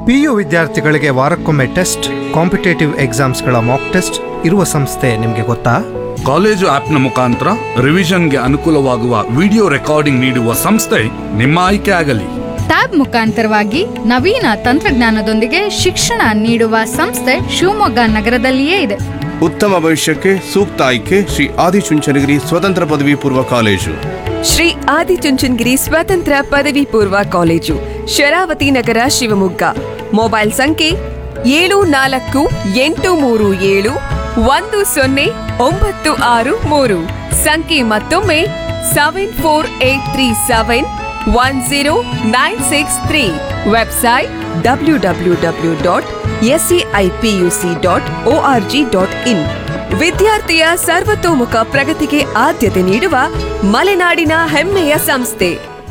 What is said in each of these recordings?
P U ವಿದ್ಯಾರ್ಥಿಗಳಿಗೆ ವಾರಕ್ಕೊಮ್ಮೆ test competitive ಎಕ್ಸಾಮ್ಸ್ಗಳ ಮಾಕ್ ಟೆಸ್ಟ್ ಇರುವ ಸಂಸ್ಥೆ ನಿಮಗೆ ಗೊತ್ತಾ ಕಾಲೇಜು ಆಪ್ನ ಮುಖಾಂತರ ರಿವಿಷನ್ಗೆ ಅನುಕೂಲವಾಗುವ ವಿಡಿಯೋ ರೆಕಾರ್ಡಿಂಗ್ ನೀಡುವ ಸಂಸ್ಥೆ ನಿಮ್ಮ ಆಯ್ಕೆ ಆಗಲಿ ಟ್ಯಾಬ್ ಮುಖಾಂತರವಾಗಿ ನವೀನ ತಂತ್ರಜ್ಞಾನದೊಂದಿಗೆ ಶಿಕ್ಷಣ ನೀಡುವ ಸಂಸ್ಥೆ ಶಿವಮೊಗ್ಗ ನಗರದಲ್ಲಿಯೇ ಇದೆ ಉತ್ತಮ ಭವಿಷ್ಯಕ್ಕೆ ಸೂಕ್ತ ಆಯ್ಕೆ ಶ್ರೀ ಆದಿಚುಂಚನಗಿರಿ ಸ್ವತಂತ್ರ ಪದವಿ ಪೂರ್ವ ಕಾಲೇಜು ಶ್ರೀ ಆದಿಚುಂಚನಗಿರಿ ಸ್ವತಂತ್ರ ಪದವಿ ಪೂರ್ವ ಕಾಲೇಜು ಶರಾವತಿ ನಗರ ಶಿವಮೊಗ್ಗ ಮೊಬೈಲ್ ಸಂಖ್ಯೆ ಏಳು ನಾಲ್ಕು ಎಂಟು ಮೂರು ಏಳು ಒಂದು ಸೊನ್ನೆ ಒಂಬತ್ತು ಆರು ಮೂರು ಸಂಖ್ಯೆ ಮತ್ತೊಮ್ಮೆ seven four eight three seven one zero nine six three website W W W dot S C I P U C dot O R G dot in ವಿದ್ಯಾರ್ಥಿಯ ಸರ್ವತೋಮುಖ ಪ್ರಗತಿಗೆ ಆದ್ಯತೆ ನೀಡುವ ಮಲೆನಾಡಿನ ಹೆಮ್ಮೆಯ ಸಂಸ್ಥೆ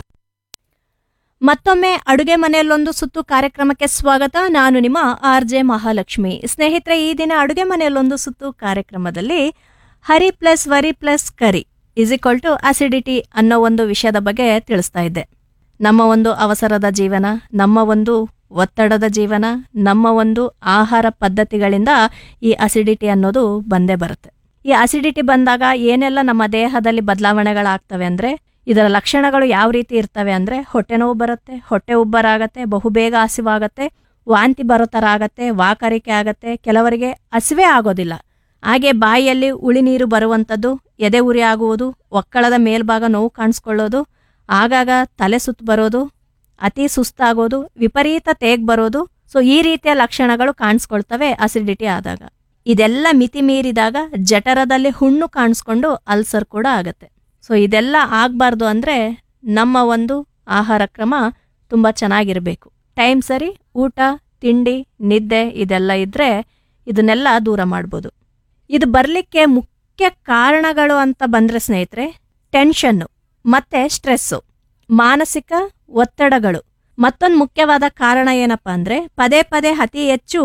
ಮತ್ತೊಮ್ಮೆ ಅಡುಗೆ ಮನೆಯಲ್ಲೊಂದು ಸುತ್ತು ಕಾರ್ಯಕ್ರಮಕ್ಕೆ ಸ್ವಾಗತ ನಾನು ನಿಮ್ಮ ಆರ್ ಜೆ ಮಹಾಲಕ್ಷ್ಮಿ ಸ್ನೇಹಿತರೆ ಈ ದಿನ ಅಡುಗೆ ಮನೆಯಲ್ಲೊಂದು ಸುತ್ತು ಕಾರ್ಯಕ್ರಮದಲ್ಲಿ hurry plus worry plus curry is equal to acidity ಅನ್ನೋ ಒಂದು ವಿಷಯದ ಬಗ್ಗೆ ತಿಳಿಸ್ತಾ ಇದ್ದೆ ನಮ್ಮ ಒಂದು ಅವಸರದ ಜೀವನ ನಮ್ಮ ಒಂದು ಒತ್ತಡದ ಜೀವನ ನಮ್ಮ ಒಂದು ಆಹಾರ ಪದ್ಧತಿಗಳಿಂದ ಈ ಅಸಿಡಿಟಿ ಅನ್ನೋದು ಬಂದೇ ಬರುತ್ತೆ ಈ ಅಸಿಡಿಟಿ ಬಂದಾಗ ಏನೆಲ್ಲ ನಮ್ಮ ದೇಹದಲ್ಲಿ ಬದಲಾವಣೆಗಳಾಗ್ತವೆ ಅಂದ್ರೆ ಇದರ ಲಕ್ಷಣಗಳು ಯಾವ ರೀತಿ ಇರ್ತವೆ ಅಂದ್ರೆ ಹೊಟ್ಟೆ ನೋವು ಬರುತ್ತೆ ಹೊಟ್ಟೆ ಉಬ್ಬರಾಗತ್ತೆ ಬಹುಬೇಗ ಹಸಿವಾಗತ್ತೆ ವಾಂತಿ ಬರೋ ಥರ ಆಗತ್ತೆ ವಾಕರಿಕೆ ಆಗತ್ತೆ ಕೆಲವರಿಗೆ ಹಸಿವೆ ಆಗೋದಿಲ್ಲ ಹಾಗೆ ಬಾಯಿಯಲ್ಲಿ ಉಳಿ ನೀರು ಬರುವಂಥದ್ದು ಎದೆ ಉರಿ ಆಗುವುದು ಒಕ್ಕಳದ ಮೇಲ್ಭಾಗ ನೋವು ಕಾಣಿಸ್ಕೊಳ್ಳೋದು ಆಗಾಗ ತಲೆ ಸುತ್ತು ಬರೋದು ಅತಿ ಸುಸ್ತಾಗೋದು ವಿಪರೀತ ತೇಗ್ ಬರೋದು ಸೊ ಈ ರೀತಿಯ ಲಕ್ಷಣಗಳು ಕಾಣಿಸ್ಕೊಳ್ತವೆ ಅಸಿಡಿಟಿ ಆದಾಗ ಇದೆಲ್ಲ ಮಿತಿ ಮೀರಿದಾಗ ಜಠರದಲ್ಲಿ ಹುಣ್ಣು ಕಾಣಿಸ್ಕೊಂಡು ಅಲ್ಸರ್ ಕೂಡ ಆಗತ್ತೆ ಸೊ ಇದೆಲ್ಲ ಆಗಬಾರ್ದು ಅಂದರೆ ನಮ್ಮ ಒಂದು ಆಹಾರ ಕ್ರಮ ತುಂಬ ಚೆನ್ನಾಗಿರಬೇಕು ಟೈಮ್ ಸರಿ ಊಟ ತಿಂಡಿ ನಿದ್ದೆ ಇದೆಲ್ಲ ಇದ್ದರೆ ಇದನ್ನೆಲ್ಲ ದೂರ ಮಾಡ್ಬೋದು ಇದು ಬರಲಿಕ್ಕೆ ಮುಖ್ಯ ಕಾರಣಗಳು ಅಂತ ಬಂದರೆ ಸ್ನೇಹಿತರೆ ಟೆನ್ಷನ್ನು ಮತ್ತು ಸ್ಟ್ರೆಸ್ಸು ಮಾನಸಿಕ ಒತ್ತಡಗಳು ಮತ್ತೊಂದು ಮುಖ್ಯವಾದ ಕಾರಣ ಏನಪ್ಪ ಅಂದರೆ ಪದೇ ಪದೇ ಅತಿ ಹೆಚ್ಚು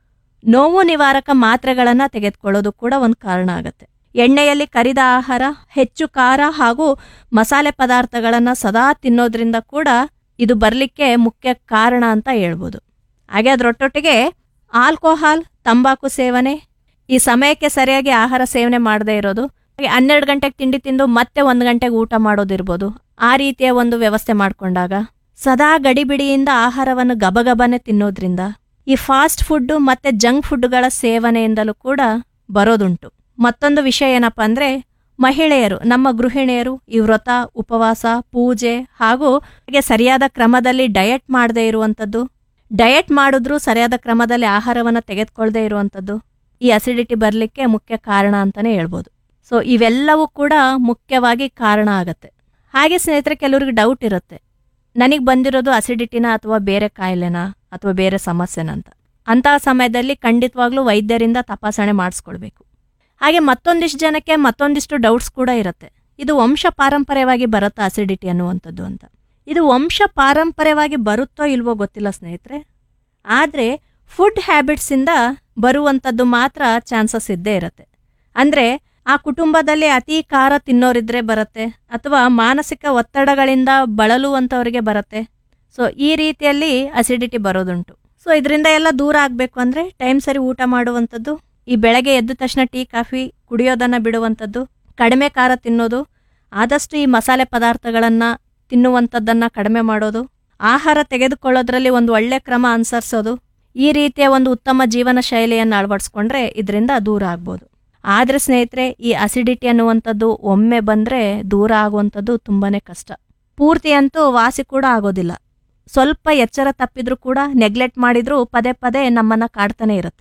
ನೋವು ನಿವಾರಕ ಮಾತ್ರೆಗಳನ್ನು ತೆಗೆದುಕೊಳ್ಳೋದು ಕೂಡ ಒಂದು ಕಾರಣ ಆಗುತ್ತೆ ಎಣ್ಣೆಯಲ್ಲಿ ಕರಿದ ಆಹಾರ ಹೆಚ್ಚು ಖಾರ ಹಾಗೂ ಮಸಾಲೆ ಪದಾರ್ಥಗಳನ್ನು ಸದಾ ತಿನ್ನೋದ್ರಿಂದ ಕೂಡ ಇದು ಬರಲಿಕ್ಕೆ ಮುಖ್ಯ ಕಾರಣ ಅಂತ ಹೇಳ್ಬೋದು ಹಾಗೆ ಅದರೊಟ್ಟೊಟ್ಟಿಗೆ ಆಲ್ಕೋಹಾಲ್ ತಂಬಾಕು ಸೇವನೆ ಈ ಸಮಯಕ್ಕೆ ಸರಿಯಾಗಿ ಆಹಾರ ಸೇವನೆ ಮಾಡದೇ ಇರೋದು ಹಾಗೆ ಹನ್ನೆರಡು ಗಂಟೆಗೆ ತಿಂಡಿ ತಿಂದು ಮತ್ತೆ ಒಂದು ಗಂಟೆಗೆ ಊಟ ಮಾಡೋದಿರ್ಬೋದು ಆ ರೀತಿಯ ಒಂದು ವ್ಯವಸ್ಥೆ ಮಾಡಿಕೊಂಡಾಗ ಸದಾ ಗಡಿಬಿಡಿಯಿಂದ ಆಹಾರವನ್ನು ಗಬಗಬನೆ ತಿನ್ನೋದ್ರಿಂದ ಈ ಫಾಸ್ಟ್ ಫುಡ್ಡು ಮತ್ತೆ ಜಂಕ್ ಫುಡ್ಗಳ ಸೇವನೆಯಿಂದಲೂ ಕೂಡ ಬರೋದುಂಟು ಮತ್ತೊಂದು ವಿಷಯ ಏನಪ್ಪ ಅಂದ್ರೆ ಮಹಿಳೆಯರು ನಮ್ಮ ಗೃಹಿಣಿಯರು ಈ ವ್ರತ ಉಪವಾಸ ಪೂಜೆ ಹಾಗೂ ಹಾಗೆ ಸರಿಯಾದ ಕ್ರಮದಲ್ಲಿ ಡಯಟ್ ಮಾಡದೇ ಇರುವಂಥದ್ದು ಡಯಟ್ ಮಾಡಿದ್ರೂ ಸರಿಯಾದ ಕ್ರಮದಲ್ಲಿ ಆಹಾರವನ್ನು ತೆಗೆದುಕೊಳ್ಳದೆ ಇರುವಂಥದ್ದು ಈ ಅಸಿಡಿಟಿ ಬರಲಿಕ್ಕೆ ಮುಖ್ಯ ಕಾರಣ ಅಂತಲೇ ಹೇಳ್ಬೋದು ಸೊ ಇವೆಲ್ಲವೂ ಕೂಡ ಮುಖ್ಯವಾಗಿ ಕಾರಣ ಆಗತ್ತೆ ಹಾಗೆ ಸ್ನೇಹಿತರೆ ಕೆಲವ್ರಿಗೆ ಡೌಟ್ ಇರುತ್ತೆ ನನಗೆ ಬಂದಿರೋದು ಅಸಿಡಿಟಿನ ಅಥವಾ ಬೇರೆ ಕಾಯಿಲೆನಾ ಅಥವಾ ಬೇರೆ ಸಮಸ್ಯೆನ ಅಂತ ಅಂತಹ ಸಮಯದಲ್ಲಿ ಖಂಡಿತವಾಗ್ಲೂ ವೈದ್ಯರಿಂದ ತಪಾಸಣೆ ಮಾಡಿಸ್ಕೊಳ್ಬೇಕು ಹಾಗೆ ಮತ್ತೊಂದಿಷ್ಟು ಜನಕ್ಕೆ ಮತ್ತೊಂದಿಷ್ಟು ಡೌಟ್ಸ್ ಕೂಡ ಇರುತ್ತೆ ಇದು ವಂಶ ಪಾರಂಪರ್ಯವಾಗಿ ಬರುತ್ತಾ ಅಸಿಡಿಟಿ ಅನ್ನುವಂಥದ್ದು ಅಂತ ಇದು ವಂಶ ಪಾರಂಪರ್ಯವಾಗಿ ಬರುತ್ತೋ ಇಲ್ವೋ ಗೊತ್ತಿಲ್ಲ ಸ್ನೇಹಿತರೆ ಆದರೆ ಫುಡ್ ಹ್ಯಾಬಿಟ್ಸಿಂದ ಬರುವಂಥದ್ದು ಮಾತ್ರ ಚಾನ್ಸಸ್ ಇದ್ದೇ ಇರುತ್ತೆ ಅಂದರೆ ಆ ಕುಟುಂಬದಲ್ಲಿ ಅತಿ ಖಾರ ತಿನ್ನೋರಿದ್ರೆ ಬರುತ್ತೆ ಅಥವಾ ಮಾನಸಿಕ ಒತ್ತಡಗಳಿಂದ ಬಳಲುವಂಥವ್ರಿಗೆ ಬರುತ್ತೆ ಸೊ ಈ ರೀತಿಯಲ್ಲಿ ಅಸಿಡಿಟಿ ಬರೋದುಂಟು ಸೊ ಇದರಿಂದ ಎಲ್ಲ ದೂರ ಆಗಬೇಕು ಅಂದರೆ ಟೈಮ್ ಸರಿ ಊಟ ಮಾಡುವಂಥದ್ದು ಈ ಬೆಳಗ್ಗೆ ಎದ್ದ ತಕ್ಷಣ ಟೀ ಕಾಫಿ ಕುಡಿಯೋದನ್ನು ಬಿಡುವಂಥದ್ದು ಕಡಿಮೆ ಖಾರ ತಿನ್ನೋದು ಆದಷ್ಟು ಈ ಮಸಾಲೆ ಪದಾರ್ಥಗಳನ್ನು ತಿನ್ನುವಂಥದ್ದನ್ನು ಕಡಿಮೆ ಮಾಡೋದು ಆಹಾರ ತೆಗೆದುಕೊಳ್ಳೋದ್ರಲ್ಲಿ ಒಂದು ಒಳ್ಳೆ ಕ್ರಮ ಅನುಸರಿಸೋದು ಈ ರೀತಿಯ ಒಂದು ಉತ್ತಮ ಜೀವನ ಶೈಲಿಯನ್ನು ಅಳವಡಿಸ್ಕೊಂಡ್ರೆ ಇದರಿಂದ ದೂರ ಆಗ್ಬೋದು ಆದರೆ ಸ್ನೇಹಿತರೆ ಈ ಅಸಿಡಿಟಿ ಅನ್ನುವಂಥದ್ದು ಒಮ್ಮೆ ಬಂದರೆ ದೂರ ಆಗುವಂಥದ್ದು ತುಂಬಾ ಕಷ್ಟ ಪೂರ್ತಿ ಅಂತೂ ವಾಸಿ ಕೂಡ ಆಗೋದಿಲ್ಲ ಸ್ವಲ್ಪ ಎಚ್ಚರ ತಪ್ಪಿದ್ರೂ ಕೂಡ ನೆಗ್ಲೆಕ್ಟ್ ಮಾಡಿದ್ರೂ ಪದೇ ಪದೇ ನಮ್ಮನ್ನು ಕಾಡ್ತಾನೆ ಇರುತ್ತೆ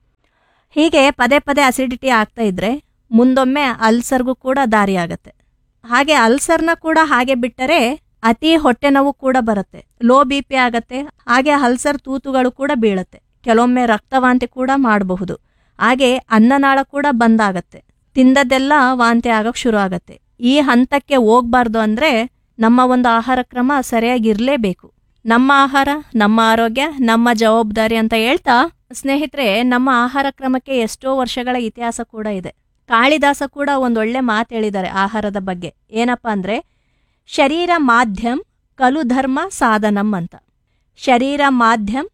ಹೀಗೆ ಪದೇ ಪದೇ ಅಸಿಡಿಟಿ ಆಗ್ತಾ ಇದ್ರೆ ಮುಂದೊಮ್ಮೆ ಅಲ್ಸರ್ಗೂ ಕೂಡ ದಾರಿ ಆಗತ್ತೆ ಹಾಗೆ ಅಲ್ಸರ್ನ ಕೂಡ ಹಾಗೆ ಬಿಟ್ಟರೆ ಅತಿ ಹೊಟ್ಟೆ ನೋವು ಕೂಡ ಬರುತ್ತೆ ಲೋ ಬಿ ಪಿ ಆಗತ್ತೆ ಹಾಗೆ ಅಲ್ಸರ್ ತೂತುಗಳು ಕೂಡ ಬೀಳುತ್ತೆ ಕೆಲವೊಮ್ಮೆ ರಕ್ತವಾಂತಿ ಕೂಡ ಮಾಡಬಹುದು ಹಾಗೆ ಅನ್ನನಾಳ ಕೂಡ ಬಂದಾಗತ್ತೆ ತಿಂದದ್ದೆಲ್ಲ ವಾಂತಿ ಆಗಕ್ಕೆ ಶುರು ಆಗತ್ತೆ ಈ ಹಂತಕ್ಕೆ ಹೋಗ್ಬಾರ್ದು ಅಂದ್ರೆ ನಮ್ಮ ಒಂದು ಆಹಾರ ಕ್ರಮ ಸರಿಯಾಗಿರ್ಲೇಬೇಕು ನಮ್ಮ ಆಹಾರ ನಮ್ಮ ಆರೋಗ್ಯ ನಮ್ಮ ಜವಾಬ್ದಾರಿ ಅಂತ ಹೇಳ್ತಾ ಸ್ನೇಹಿತರೆ ನಮ್ಮ ಆಹಾರ ಕ್ರಮಕ್ಕೆ ಎಷ್ಟೋ ವರ್ಷಗಳ ಇತಿಹಾಸ ಕೂಡ ಇದೆ ಕಾಳಿದಾಸ ಕೂಡ ಒಂದೊಳ್ಳೆ ಮಾತು ಹೇಳಿದ್ದಾರೆ ಆಹಾರದ ಬಗ್ಗೆ ಏನಪ್ಪ ಅಂದ್ರೆ ಶರೀರ ಮಾಧ್ಯಮ್ ಕಲು ಧರ್ಮ ಸಾಧನಂ ಅಂತ ಶರೀರ ಮಾಧ್ಯಮ್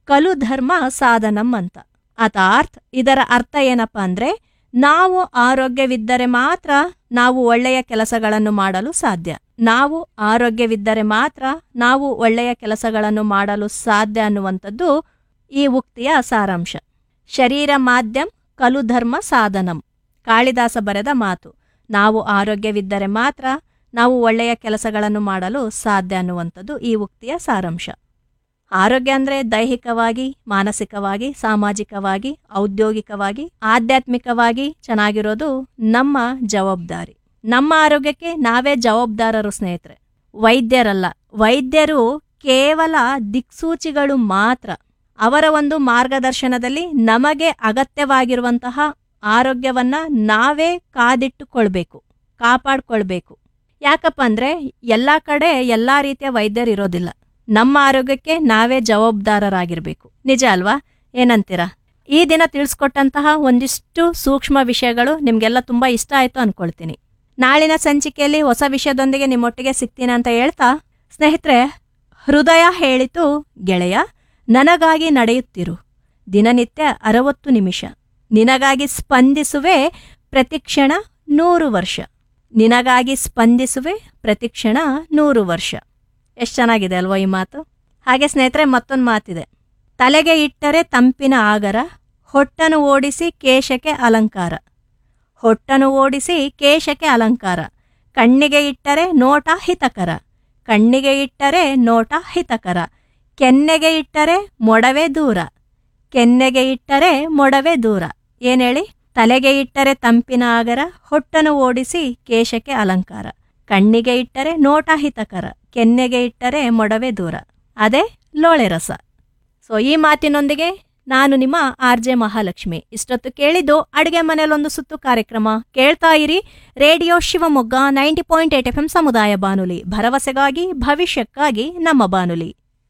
ಕಲು ಧರ್ಮ ಸಾಧನಂ ಅಂತ ಅರ್ಥಾತ್ ಇದರ ಅರ್ಥ ಏನಪ್ಪ ಅಂದ್ರೆ ನಾವು ಆರೋಗ್ಯವಿದ್ದರೆ ಮಾತ್ರ ನಾವು ಒಳ್ಳೆಯ ಕೆಲಸಗಳನ್ನು ಮಾಡಲು ಸಾಧ್ಯ ನಾವು ಆರೋಗ್ಯವಿದ್ದರೆ ಮಾತ್ರ ನಾವು ಒಳ್ಳೆಯ ಕೆಲಸಗಳನ್ನು ಮಾಡಲು ಸಾಧ್ಯ ಅನ್ನುವಂಥದ್ದು ಈ ಉಕ್ತಿಯ ಸಾರಾಂಶ ಶರೀರ ಮಾಧ್ಯಮ್ ಕಲು ಧರ್ಮ ಸಾಧನಂ ಕಾಳಿದಾಸ ಬರೆದ ಮಾತು ನಾವು ಆರೋಗ್ಯವಿದ್ದರೆ ಮಾತ್ರ ನಾವು ಒಳ್ಳೆಯ ಕೆಲಸಗಳನ್ನು ಮಾಡಲು ಸಾಧ್ಯ ಅನ್ನುವಂಥದ್ದು ಈ ಉಕ್ತಿಯ ಸಾರಾಂಶ ಆರೋಗ್ಯ ಅಂದರೆ ದೈಹಿಕವಾಗಿ ಮಾನಸಿಕವಾಗಿ ಸಾಮಾಜಿಕವಾಗಿ ಔದ್ಯೋಗಿಕವಾಗಿ ಆಧ್ಯಾತ್ಮಿಕವಾಗಿ ಚೆನ್ನಾಗಿರೋದು ನಮ್ಮ ಜವಾಬ್ದಾರಿ ನಮ್ಮ ಆರೋಗ್ಯಕ್ಕೆ ನಾವೇ ಜವಾಬ್ದಾರರು ಸ್ನೇಹಿತರೆ ವೈದ್ಯರಲ್ಲ ವೈದ್ಯರು ಕೇವಲ ದಿಕ್ಸೂಚಿಗಳು ಮಾತ್ರ ಅವರ ಒಂದು ಮಾರ್ಗದರ್ಶನದಲ್ಲಿ ನಮಗೆ ಅಗತ್ಯವಾಗಿರುವಂತಹ ಆರೋಗ್ಯವನ್ನ ನಾವೇ ಕಾದಿಟ್ಟುಕೊಳ್ಬೇಕು ಕಾಪಾಡ್ಕೊಳ್ಬೇಕು ಯಾಕಪ್ಪ ಅಂದ್ರೆ ಎಲ್ಲ ಕಡೆ ಎಲ್ಲ ರೀತಿಯ ವೈದ್ಯರು ಇರೋದಿಲ್ಲ ನಮ್ಮ ಆರೋಗ್ಯಕ್ಕೆ ನಾವೇ ಜವಾಬ್ದಾರರಾಗಿರ್ಬೇಕು ನಿಜ ಅಲ್ವಾ ಏನಂತೀರಾ ಈ ದಿನ ತಿಳಿಸ್ಕೊಟ್ಟಂತಹ ಒಂದಿಷ್ಟು ಸೂಕ್ಷ್ಮ ವಿಷಯಗಳು ನಿಮ್ಗೆಲ್ಲ ತುಂಬಾ ಇಷ್ಟ ಆಯ್ತು ಅನ್ಕೊಳ್ತೀನಿ ನಾಳಿನ ಸಂಚಿಕೆಯಲ್ಲಿ ಹೊಸ ವಿಷಯದೊಂದಿಗೆ ನಿಮ್ಮೊಟ್ಟಿಗೆ ಸಿಗ್ತೀನಿ ಅಂತ ಹೇಳ್ತಾ ಸ್ನೇಹಿತರೆ ಹೃದಯ ಹೇಳಿತು ಗೆಳೆಯ ನನಗಾಗಿ ನಡೆಯುತ್ತಿರು ದಿನನಿತ್ಯ ಅರವತ್ತು ನಿಮಿಷ ನಿನಗಾಗಿ ಸ್ಪಂದಿಸುವೆ ಪ್ರತಿಕ್ಷಣ ನೂರು ವರ್ಷ ನಿನಗಾಗಿ ಸ್ಪಂದಿಸುವೆ ಪ್ರತಿಕ್ಷಣ ನೂರು ವರ್ಷ ಎಷ್ಟು ಚೆನ್ನಾಗಿದೆ ಅಲ್ವಾ ಈ ಮಾತು ಹಾಗೆ ಸ್ನೇಹಿತರೆ ಮತ್ತೊಂದು ಮಾತಿದೆ ತಲೆಗೆ ಇಟ್ಟರೆ ತಂಪಿನ ಆಗರ ಹೊಟ್ಟನು ಓಡಿಸಿ ಕೇಶಕ್ಕೆ ಅಲಂಕಾರ ಹೊಟ್ಟನು ಓಡಿಸಿ ಕೇಶಕ್ಕೆ ಅಲಂಕಾರ ಕಣ್ಣಿಗೆ ಇಟ್ಟರೆ ನೋಟ ಹಿತಕರ ಕಣ್ಣಿಗೆ ಇಟ್ಟರೆ ನೋಟ ಹಿತಕರ ಕೆನ್ನೆಗೆ ಇಟ್ಟರೆ ಮೊಡವೆ ದೂರ ಕೆನ್ನೆಗೆ ಇಟ್ಟರೆ ಮೊಡವೆ ದೂರ ಏನೇಳಿ ತಲೆಗೆ ಇಟ್ಟರೆ ತಂಪಿನ ಆಗರ ಹೊಟ್ಟನು ಓಡಿಸಿ ಕೇಶಕ್ಕೆ ಅಲಂಕಾರ ಕಣ್ಣಿಗೆ ಇಟ್ಟರೆ ನೋಟ ಹಿತಕರ ಕೆನ್ನೆಗೆ ಇಟ್ಟರೆ ಮೊಡವೆ ದೂರ ಅದೇ ಲೋಳೆ ರಸ ಸೊ ಈ ಮಾತಿನೊಂದಿಗೆ ನಾನು ನಿಮ್ಮ ಆರ್ ಜೆ ಮಹಾಲಕ್ಷ್ಮಿ ಇಷ್ಟೊತ್ತು ಕೇಳಿದ್ದು ಅಡುಗೆ ಮನೆಯಲ್ಲೊಂದು ಸುತ್ತು ಕಾರ್ಯಕ್ರಮ ಕೇಳ್ತಾ ಇರಿ Radio Shivamogga ninety point eight F M ಸಮುದಾಯ ಬಾನುಲಿ ಭರವಸೆಗಾಗಿ ಭವಿಷ್ಯಕ್ಕಾಗಿ ನಮ್ಮ ಬಾನುಲಿ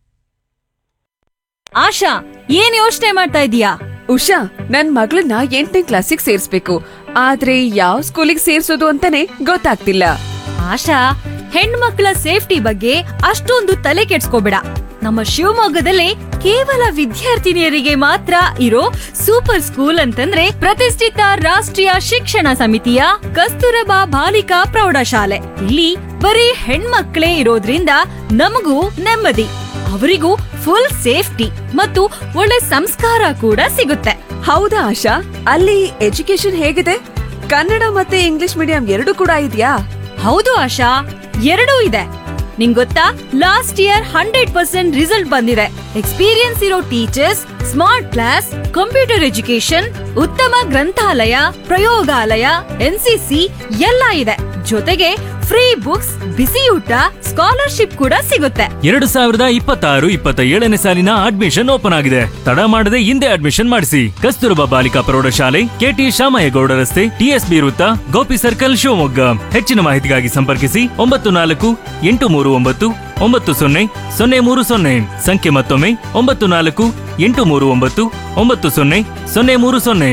ಆಶಾ ಏನ್ ಯೋಚನೆ ಮಾಡ್ತಾ ಇದೀಯಾ ಉಷಾ ನನ್ ಮಗಳನ್ನ ಎಂಟನೇ ಕ್ಲಾಸಿಗೆ ಸೇರ್ಸ್ಬೇಕು ಆದ್ರೆ ಯಾವ ಸ್ಕೂಲಿಗೆ ಸೇರ್ಸೋದು ಅಂತಾನೆ ಗೊತ್ತಾಗ್ತಿಲ್ಲ ಆಶಾ ಹೆಣ್ಮಕ್ಳ ಸೇಫ್ಟಿ ಬಗ್ಗೆ ಅಷ್ಟೊಂದು ತಲೆ ಕೆಡ್ಸ್ಕೋಬೇಡ ನಮ್ಮ ಶಿವಮೊಗ್ಗದಲ್ಲಿ ಕೇವಲ ವಿದ್ಯಾರ್ಥಿನಿಯರಿಗೆ ಮಾತ್ರ ಇರೋ ಸೂಪರ್ ಸ್ಕೂಲ್ ಅಂತಂದ್ರೆ ಪ್ರತಿಷ್ಠಿತ ರಾಷ್ಟ್ರೀಯ ಶಿಕ್ಷಣ ಸಮಿತಿಯ ಕಸ್ತೂರಬಾ ಬಾಲಿಕಾ ಪ್ರೌಢಶಾಲೆ ಇಲ್ಲಿ ಬರೀ ಹೆಣ್ಮಕ್ಳೇ ಇರೋದ್ರಿಂದ ನಮಗೂ ನೆಮ್ಮದಿ ಅವರಿಗೂ ಫುಲ್ ಸೇಫ್ಟಿ ಮತ್ತು ಒಳ್ಳೆ ಸಂಸ್ಕಾರ ಕೂಡ ಸಿಗುತ್ತೆ ಹೌದಾ ಆಶಾ ಅಲ್ಲಿ ಎಜುಕೇಶನ್ ಹೇಗಿದೆ ಕನ್ನಡ ಮತ್ತೆ ಇಂಗ್ಲಿಷ್ ಮೀಡಿಯಂ ಎರಡು ಕೂಡ ಇದೆಯಾ ಹೌದು ಆಶಾ ಎರಡೂ ಇದೆ ನಿಂಗ್ ಗೊತ್ತಾ last year hundred percent result ಬಂದಿದೆ ಎಕ್ಸ್ಪೀರಿಯನ್ಸ್ ಇರೋ teachers smart class computer education ಉತ್ತಮ ಗ್ರಂಥಾಲಯ ಪ್ರಯೋಗಾಲಯ ಎನ್ಸಿಸಿ ಎಲ್ಲ ಇದೆ ಜೊತೆಗೆ ಫ್ರೀ ಬುಕ್ಸ್ ಬಿಸಿ ಊಟ ಸ್ಕಾಲರ್ಶಿಪ್ ಕೂಡ ಸಿಗುತ್ತೆ ಎರಡು ಸಾವಿರದ ಇಪ್ಪತ್ತಾರು ಇಪ್ಪತ್ತ ಏಳನೇ ಸಾಲಿನ ಅಡ್ಮಿಷನ್ ಓಪನ್ ಆಗಿದೆ ತಡ ಮಾಡದೆ ಹಿಂದೆ ಅಡ್ಮಿಷನ್ ಮಾಡಿಸಿ ಕಸ್ತೂರಬಾ ಬಾಲಿಕಾ ಪ್ರೌಢಶಾಲೆ ಕೆಟಿ ಶಾಮಯ್ಯಗೌಡ ರಸ್ತೆ ಟಿಎಸ್ಬಿ ವೃತ್ತ ಗೋಪಿ ಸರ್ಕಲ್ ಶಿವಮೊಗ್ಗ ಹೆಚ್ಚಿನ ಮಾಹಿತಿಗಾಗಿ ಸಂಪರ್ಕಿಸಿ ಒಂಬತ್ತು ನಾಲ್ಕು ಎಂಟು ಮೂರು ಒಂಬತ್ತು ಒಂಬತ್ತು ಸೊನ್ನೆ ಸೊನ್ನೆ ಮೂರು ಸೊನ್ನೆ ಸಂಖ್ಯೆ ಮತ್ತೊಮ್ಮೆ ಒಂಬತ್ತು ನಾಲ್ಕು ಎಂಟು ಮೂರು ಒಂಬತ್ತು ಒಂಬತ್ತು ಸೊನ್ನೆ ಸೊನ್ನೆ ಮೂರು ಸೊನ್ನೆ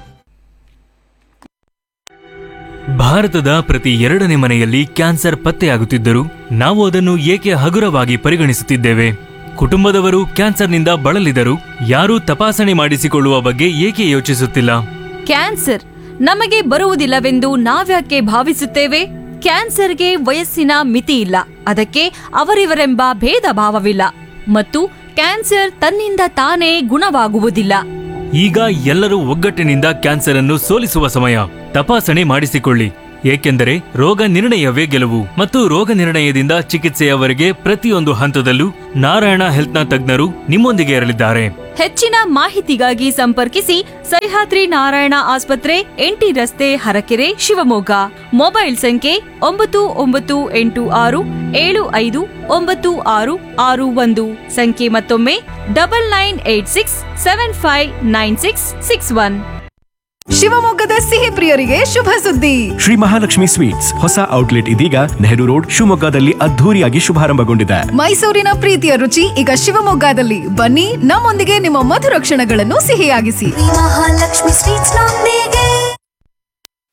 ಭಾರತದ ಪ್ರತಿ ಎರಡನೇ ಮನೆಯಲ್ಲಿ ಕ್ಯಾನ್ಸರ್ ಪತ್ತೆಯಾಗುತ್ತಿದ್ದರೂ ನಾವು ಅದನ್ನು ಏಕೆ ಹಗುರವಾಗಿ ಪರಿಗಣಿಸುತ್ತಿದ್ದೇವೆ ಕುಟುಂಬದವರು ಕ್ಯಾನ್ಸರ್ನಿಂದ ಬಳಲಿದರು ಯಾರೂ ತಪಾಸಣೆ ಮಾಡಿಸಿಕೊಳ್ಳುವ ಬಗ್ಗೆ ಏಕೆ ಯೋಚಿಸುತ್ತಿಲ್ಲ ಕ್ಯಾನ್ಸರ್ ನಮಗೆ ಬರುವುದಿಲ್ಲವೆಂದು ನಾವ್ಯಾಕೆ ಭಾವಿಸುತ್ತೇವೆ ಕ್ಯಾನ್ಸರ್ಗೆ ವಯಸ್ಸಿನ ಮಿತಿ ಇಲ್ಲ ಅದಕ್ಕೆ ಅವರಿವರೆಂಬ ಭೇದ ಭಾವವಿಲ್ಲ ಮತ್ತು ಕ್ಯಾನ್ಸರ್ ತನ್ನಿಂದ ತಾನೇ ಗುಣವಾಗುವುದಿಲ್ಲ ಈಗ ಎಲ್ಲರೂ ಒಗ್ಗಟ್ಟಿನಿಂದ ಕ್ಯಾನ್ಸರ್ ಅನ್ನು ಸೋಲಿಸುವ ಸಮಯ ತಪಾಸಣೆ ಮಾಡಿಸಿಕೊಳ್ಳಿ ಏಕೆಂದರೆ ರೋಗ ನಿರ್ಣಯವೇ ಗೆಲುವು ಮತ್ತು ರೋಗ ನಿರ್ಣಯದಿಂದ ಚಿಕಿತ್ಸೆಯವರೆಗೆ ಪ್ರತಿಯೊಂದು ಹಂತದಲ್ಲೂ ನಾರಾಯಣ ಹೆಲ್ತ್ನ ತಜ್ಞರು ನಿಮ್ಮೊಂದಿಗೆ ಇರಲಿದ್ದಾರೆ ಹೆಚ್ಚಿನ ಮಾಹಿತಿಗಾಗಿ ಸಂಪರ್ಕಿಸಿ ಸಹ್ಯಾದ್ರಿ ನಾರಾಯಣ ಆಸ್ಪತ್ರೆ ಎಂಟಿ ರಸ್ತೆ ಹರಕೆರೆ ಶಿವಮೊಗ್ಗ ಮೊಬೈಲ್ ಸಂಖ್ಯೆ ಒಂಬತ್ತು ಒಂಬತ್ತು ಎಂಟು ಆರು ಏಳು ಐದು ಒಂಬತ್ತು ಆರು ಆರು ಒಂದು ಸಂಖ್ಯೆ ಮತ್ತೊಮ್ಮೆ double nine eight six seven five nine six six one ಶಿವಮೊಗ್ಗದ ಸಿಹಿ ಪ್ರಿಯರಿಗೆ ಶುಭ ಸುದ್ದಿ ಶ್ರೀ ಮಹಾಲಕ್ಷ್ಮಿ ಸ್ವೀಟ್ಸ್ ಹೊಸ ಔಟ್ಲೆಟ್ ಇದೀಗ ನೆಹರು ರೋಡ್ ಶಿವಮೊಗ್ಗದಲ್ಲಿ ಅದ್ಧೂರಿಯಾಗಿ ಶುಭಾರಂಭಗೊಂಡಿದೆ ಮೈಸೂರಿನ ಪ್ರೀತಿಯ ರುಚಿ ಈಗ ಶಿವಮೊಗ್ಗದಲ್ಲಿ ಬನ್ನಿ ನಮ್ಮೊಂದಿಗೆ ನಿಮ್ಮ ಮಧುರ ಕ್ಷಣಗಳನ್ನು ಸಿಹಿಯಾಗಿಸಿ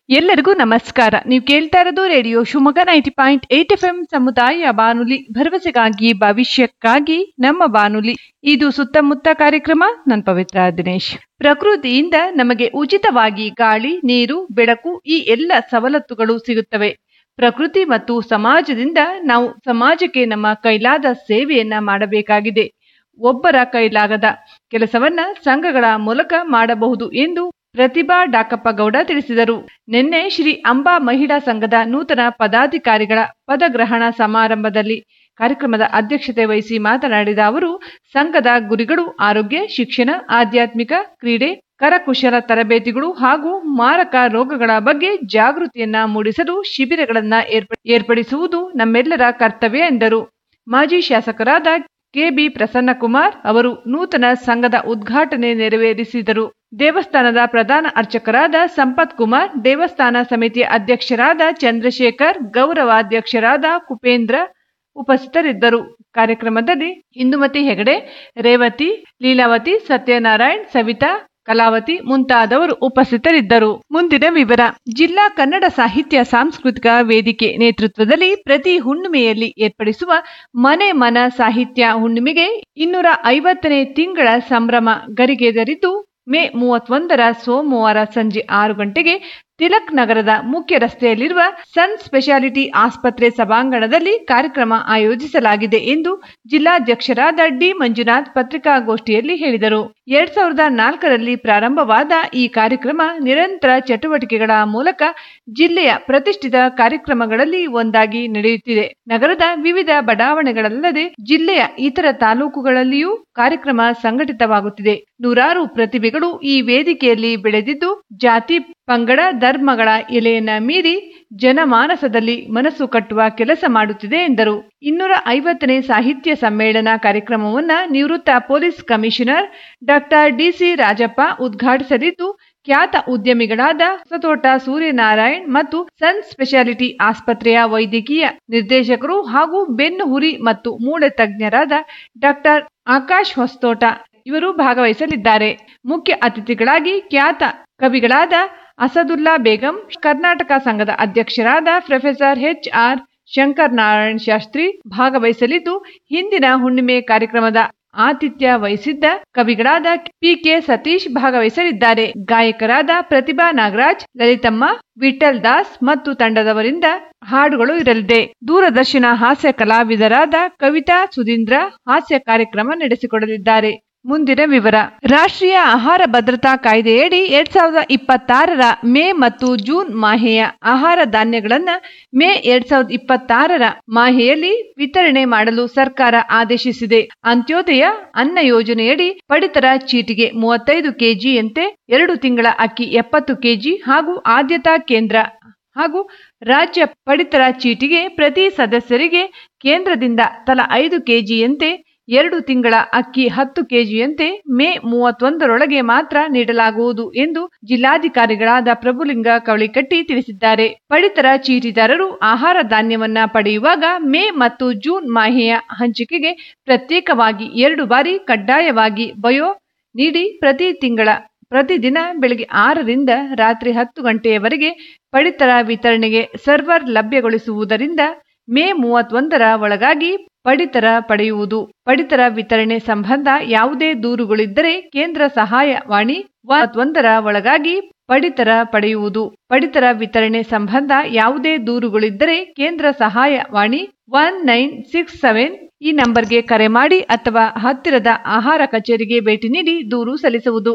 ಎಲ್ಲರಿಗೂ ನಮಸ್ಕಾರ ನೀವು ಕೇಳ್ತಾ ಇರೋದು Radio Shivamogga ninety point eight F M ಸಮುದಾಯ ಬಾನುಲಿ ಭರವಸೆಗಾಗಿ ಭವಿಷ್ಯಕ್ಕಾಗಿ ನಮ್ಮ ಬಾನುಲಿ ಇದು ಸುತ್ತಮುತ್ತ ಕಾರ್ಯಕ್ರಮ ನನ್ ಪವಿತ್ರ ದಿನೇಶ್ ಪ್ರಕೃತಿಯಿಂದ ನಮಗೆ ಉಚಿತವಾಗಿ ಗಾಳಿ ನೀರು ಬೆಳಕು ಈ ಎಲ್ಲ ಸವಲತ್ತುಗಳು ಸಿಗುತ್ತವೆ ಪ್ರಕೃತಿ ಮತ್ತು ಸಮಾಜದಿಂದ ನಾವು ಸಮಾಜಕ್ಕೆ ನಮ್ಮ ಕೈಲಾದ ಸೇವೆಯನ್ನ ಮಾಡಬೇಕಾಗಿದೆ ಒಬ್ಬರ ಕೈಲಾಗದ ಕೆಲಸವನ್ನ ಸಂಘಗಳ ಮೂಲಕ ಮಾಡಬಹುದು ಎಂದು ಪ್ರತಿಭಾ ಡಾಕಪ್ಪ ಗೌಡ ತಿಳಿಸಿದರು ನಿನ್ನೆ ಶ್ರೀ ಅಂಬಾ ಮಹಿಳಾ ಸಂಘದ ನೂತನ ಪದಾಧಿಕಾರಿಗಳ ಪದಗ್ರಹಣ ಸಮಾರಂಭದಲ್ಲಿ ಕಾರ್ಯಕ್ರಮದ ಅಧ್ಯಕ್ಷತೆ ವಹಿಸಿ ಮಾತನಾಡಿದ ಅವರು ಸಂಘದ ಗುರಿಗಳು ಆರೋಗ್ಯ ಶಿಕ್ಷಣ ಆಧ್ಯಾತ್ಮಿಕ ಕ್ರೀಡೆ ಕರಕುಶಲ ತರಬೇತಿಗಳು ಹಾಗೂ ಮಾರಕ ರೋಗಗಳ ಬಗ್ಗೆ ಜಾಗೃತಿಯನ್ನ ಮೂಡಿಸಲು ಶಿಬಿರಗಳನ್ನ ಏರ್ಪ- ಏರ್ಪಡಿಸುವುದು ನಮ್ಮೆಲ್ಲರ ಕರ್ತವ್ಯ ಎಂದರು ಮಾಜಿ ಶಾಸಕರಾದ ಕೆಬಿ ಪ್ರಸನ್ನಕುಮಾರ್ ಅವರು ನೂತನ ಸಂಘದ ಉದ್ಘಾಟನೆ ನೆರವೇರಿಸಿದರು ದೇವಸ್ಥಾನದ ಪ್ರಧಾನ ಅರ್ಚಕರಾದ ಸಂಪತ್ ಕುಮಾರ್ ದೇವಸ್ಥಾನ ಸಮಿತಿಯ ಅಧ್ಯಕ್ಷರಾದ ಚಂದ್ರಶೇಖರ್ ಗೌರವಾಧ್ಯಕ್ಷರಾದ ಕುಪೇಂದ್ರ ಉಪಸ್ಥಿತರಿದ್ದರು ಕಾರ್ಯಕ್ರಮದಲ್ಲಿ ಇಂದುಮತಿ ಹೆಗಡೆ ರೇವತಿ ಲೀಲಾವತಿ ಸತ್ಯನಾರಾಯಣ್ ಸವಿತಾ ಕಲಾವತಿ ಮುಂತಾದವರು ಉಪಸ್ಥಿತರಿದ್ದರು ಮುಂದಿನ ವಿವರ ಜಿಲ್ಲಾ ಕನ್ನಡ ಸಾಹಿತ್ಯ ಸಾಂಸ್ಕೃತಿಕ ವೇದಿಕೆ ನೇತೃತ್ವದಲ್ಲಿ ಪ್ರತಿ ಹುಣ್ಣಿಮೆಯಲ್ಲಿ ಏರ್ಪಡಿಸುವ ಮನೆ ಮನ ಸಾಹಿತ್ಯ ಹುಣ್ಣಿಮೆಗೆ ಇನ್ನೂರ ಐವತ್ತನೇ ತಿಂಗಳ ಸಂಭ್ರಮ ಗರಿಗೆದರಿದ್ದು ಮೇ ಮೂವತ್ತೊಂದರ ಸೋಮವಾರ ಸಂಜೆ ಆರು ಗಂಟೆಗೆ ತಿಲಕ್ ನಗರದ ಮುಖ್ಯ ರಸ್ತೆಯಲ್ಲಿರುವ ಸನ್ ಸ್ಪೆಷಾಲಿಟಿ ಆಸ್ಪತ್ರೆ ಸಭಾಂಗಣದಲ್ಲಿ ಕಾರ್ಯಕ್ರಮ ಆಯೋಜಿಸಲಾಗಿದೆ ಎಂದು ಜಿಲ್ಲಾಧ್ಯಕ್ಷರಾದ ಡಿ ಮಂಜುನಾಥ್ ಪತ್ರಿಕಾಗೋಷ್ಠಿಯಲ್ಲಿ ಹೇಳಿದರು ಎರಡ್ ಸಾವಿರದ ನಾಲ್ಕರಲ್ಲಿ ಪ್ರಾರಂಭವಾದ ಈ ಕಾರ್ಯಕ್ರಮ ನಿರಂತರ ಚಟುವಟಿಕೆಗಳ ಮೂಲಕ ಜಿಲ್ಲೆಯ ಪ್ರತಿಷ್ಠಿತ ಕಾರ್ಯಕ್ರಮಗಳಲ್ಲಿ ಒಂದಾಗಿ ನಡೆಯುತ್ತಿದೆ ನಗರದ ವಿವಿಧ ಬಡಾವಣೆಗಳಲ್ಲದೆ ಜಿಲ್ಲೆಯ ಇತರ ತಾಲೂಕುಗಳಲ್ಲಿಯೂ ಕಾರ್ಯಕ್ರಮ ಸಂಘಟಿತವಾಗುತ್ತಿದೆ ನೂರಾರು ಪ್ರತಿಭೆಗಳು ಈ ವೇದಿಕೆಯಲ್ಲಿ ಬೆಳೆದಿದ್ದು ಜಾತಿ ಪಂಗಡ ಧರ್ಮಗಳ ಎಲೆಯನ್ನ ಮೀರಿ ಜನಮಾನಸದಲ್ಲಿ ಮನಸ್ಸು ಕಟ್ಟುವ ಕೆಲಸ ಮಾಡುತ್ತಿದೆ ಎಂದರು ಇನ್ನೂರ ಐವತ್ತನೇ ಸಾಹಿತ್ಯ ಸಮ್ಮೇಳನ ಕಾರ್ಯಕ್ರಮವನ್ನ ನಿವೃತ್ತ police commissioner doctor DC Rajappa ಉದ್ಘಾಟಿಸಲಿದ್ದು ಖ್ಯಾತ ಉದ್ಯಮಿಗಳಾದ ಹೊಸತೋಟ ಸೂರ್ಯನಾರಾಯಣ್ ಮತ್ತು ಸನ್ ಸ್ಪೆಷಾಲಿಟಿ ಆಸ್ಪತ್ರೆಯ ವೈದ್ಯಕೀಯ ನಿರ್ದೇಶಕರು ಹಾಗೂ ಬೆನ್ನು ಹುರಿ ಮತ್ತು ಮೂಳೆ ತಜ್ಞರಾದ ಡಾಕ್ಟರ್ ಆಕಾಶ್ ಹೊಸತೋಟ ಇವರು ಭಾಗವಹಿಸಲಿದ್ದಾರೆ ಮುಖ್ಯ ಅತಿಥಿಗಳಾಗಿ ಖ್ಯಾತ ಕವಿಗಳಾದ ಅಸದುಲ್ಲಾ ಬೇಗಂ ಕರ್ನಾಟಕ ಸಂಘದ ಅಧ್ಯಕ್ಷರಾದ professor H R Shankar Narayan Shastri ಭಾಗವಹಿಸಲಿದ್ದು ಹಿಂದಿನ ಹುಣ್ಣಿಮೆ ಕಾರ್ಯಕ್ರಮದ ಆತಿಥ್ಯ ವಹಿಸಿದ್ದ ಕವಿಗಳಾದ ಪಿಕೆ ಸತೀಶ್ ಭಾಗವಹಿಸಲಿದ್ದಾರೆ ಗಾಯಕರಾದ ಪ್ರತಿಭಾ ನಾಗರಾಜ್ ಲಲಿತಮ್ಮ ವಿಠಲ್ ದಾಸ್ ಮತ್ತು ತಂಡದವರಿಂದ ಹಾಡುಗಳು ಇರಲಿದೆ ದೂರದರ್ಶನ ಹಾಸ್ಯ ಕಲಾವಿದರಾದ ಕವಿತಾ ಸುಧೀಂದ್ರ ಹಾಸ್ಯ ಕಾರ್ಯಕ್ರಮ ನಡೆಸಿಕೊಡಲಿದ್ದಾರೆ ಮುಂದಿನ ವಿವರ ರಾಷ್ಟ್ರೀಯ ಆಹಾರ ಭದ್ರತಾ ಕಾಯ್ದೆಯಡಿ ಎರಡ್ ಸಾವಿರದ ಇಪ್ಪತ್ತಾರರ ಮೇ ಮತ್ತು ಜೂನ್ ಮಾಹೆಯ ಆಹಾರ ಧಾನ್ಯಗಳನ್ನ ಮೇ ಎರಡ್ ಸಾವಿರದ ಇಪ್ಪತ್ತಾರರ ಮಾಹೆಯಲ್ಲಿ ವಿತರಣೆ ಮಾಡಲು ಸರ್ಕಾರ ಆದೇಶಿಸಿದೆ ಅಂತ್ಯೋದಯ ಅನ್ನ ಯೋಜನೆಯಡಿ ಪಡಿತರ ಚೀಟಿಗೆ ಮೂವತ್ತೈದು ಕೆಜಿಯಂತೆ ಎರಡು ತಿಂಗಳ ಅಕ್ಕಿ ಎಪ್ಪತ್ತು ಕೆಜಿ ಹಾಗೂ ಆದ್ಯತಾ ಕೇಂದ್ರ ಹಾಗೂ ರಾಜ್ಯ ಪಡಿತರ ಚೀಟಿಗೆ ಪ್ರತಿ ಸದಸ್ಯರಿಗೆ ಕೇಂದ್ರದಿಂದ ತಲಾ ಐದು ಕೆಜಿಯಂತೆ ಎರಡು ತಿಂಗಳ ಅಕ್ಕಿ ಹತ್ತು ಕೆಜಿಯಂತೆ ಮೇ ಮೂವತ್ತೊಂದರೊಳಗೆ ಮಾತ್ರ ನೀಡಲಾಗುವುದು ಎಂದು ಜಿಲ್ಲಾಧಿಕಾರಿಗಳಾದ ಪ್ರಭುಲಿಂಗ ಕವಳಿಕಟ್ಟಿ ತಿಳಿಸಿದ್ದಾರೆ ಪಡಿತರ ಚೀಟಿದಾರರು ಆಹಾರ ಧಾನ್ಯವನ್ನ ಪಡೆಯುವಾಗ ಮೇ ಮತ್ತು ಜೂನ್ ಮಾಹೆಯ ಹಂಚಿಕೆಗೆ ಪ್ರತ್ಯೇಕವಾಗಿ ಎರಡು ಬಾರಿ ಕಡ್ಡಾಯವಾಗಿ ಬಯೋ ನೀಡಿ ಪ್ರತಿ ತಿಂಗಳ ಪ್ರತಿದಿನ ಬೆಳಗ್ಗೆ ಆರರಿಂದ ರಾತ್ರಿ ಹತ್ತು ಗಂಟೆಯವರೆಗೆ ಪಡಿತರ ವಿತರಣೆಗೆ ಸರ್ವರ್ ಲಭ್ಯಗೊಳಿಸುವುದರಿಂದ ಮೇ ಮೂವತ್ತೊಂದರ ಒಳಗಾಗಿ ಪಡಿತರ ಪಡೆಯುವುದು ಪಡಿತರ ವಿತರಣೆ ಸಂಬಂಧ ಯಾವುದೇ ದೂರುಗಳಿದ್ದರೆ ಕೇಂದ್ರ ಸಹಾಯವಾಣಿ ಒಂದರ ಒಳಗಾಗಿ ಪಡಿತರ ಪಡೆಯುವುದು ಪಡಿತರ ವಿತರಣೆ ಸಂಬಂಧ ಯಾವುದೇ ದೂರುಗಳಿದ್ದರೆ ಕೇಂದ್ರ ಸಹಾಯವಾಣಿ ಒನ್ ನೈನ್ ಸಿಕ್ಸ್ ಸೆವೆನ್ ಈ ನಂಬರ್ಗೆ ಕರೆ ಮಾಡಿ ಅಥವಾ ಹತ್ತಿರದ ಆಹಾರ ಕಚೇರಿಗೆ ಭೇಟಿ ನೀಡಿ ದೂರು ಸಲ್ಲಿಸುವುದು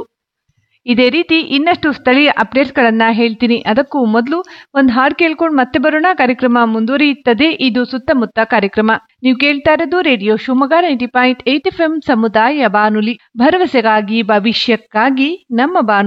ಇದೇ ರೀತಿ ಇನ್ನಷ್ಟು ಸ್ಥಳೀಯ ಅಪ್ಡೇಟ್ಸ್ಗಳನ್ನ ಹೇಳ್ತೀನಿ ಅದಕ್ಕೂ ಮೊದಲು ಒಂದು ಹಾಡು ಕೇಳ್ಕೊಂಡು ಮತ್ತೆ ಬರೋಣ ಕಾರ್ಯಕ್ರಮ ಮುಂದುವರಿಯುತ್ತದೆ ಇದು ಸುತ್ತಮುತ್ತ ಕಾರ್ಯಕ್ರಮ ನೀವು ಕೇಳ್ತಾ ಇರೋದು Radio Shivamogga ninety point eight F M ಸಮುದಾಯ ಬಾನುಲಿ ಭರವಸೆಗಾಗಿ ಭವಿಷ್ಯಕ್ಕಾಗಿ ನಮ್ಮ ಬಾನು